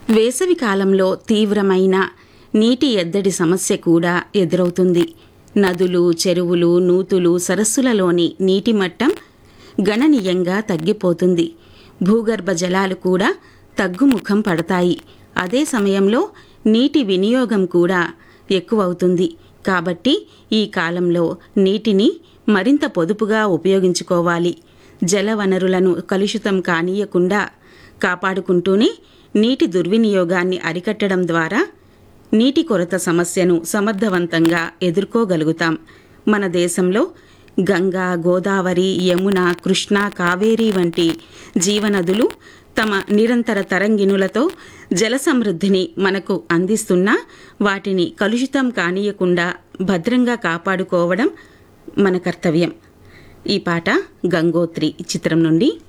వేసవి కాలంలో తీవ్రమైన నీటి ఎద్దడి సమస్య కూడా ఎదురవుతుంది నదులు చెరువులు నూతులు సరస్సులలోని నీటి మట్టం గణనీయంగా తగ్గిపోతుంది భూగర్భ జలాలు కూడా తగ్గుముఖం పడతాయి అదే సమయంలో నీటి వినియోగం కూడా ఎక్కువవుతుంది కాబట్టి ఈ కాలంలో నీటిని మరింత పొదుపుగా ఉపయోగించుకోవాలి జల వనరులను కలుషితం కానీయకుండా కాపాడుకుంటూనే నీటి దుర్వినియోగాన్ని అరికట్టడం ద్వారా నీటి కొరత సమస్యను సమర్థవంతంగా ఎదుర్కోగలుగుతాం మన దేశంలో గంగా గోదావరి యమున కృష్ణ కావేరి వంటి జీవనదులు తమ నిరంతర తరంగిణులతో జల సమృద్ధిని మనకు అందిస్తున్నా వాటిని కలుషితం కానీయకుండా భద్రంగా కాపాడుకోవడం మన కర్తవ్యం ఈ పాట గంగోత్రి చిత్రం నుండి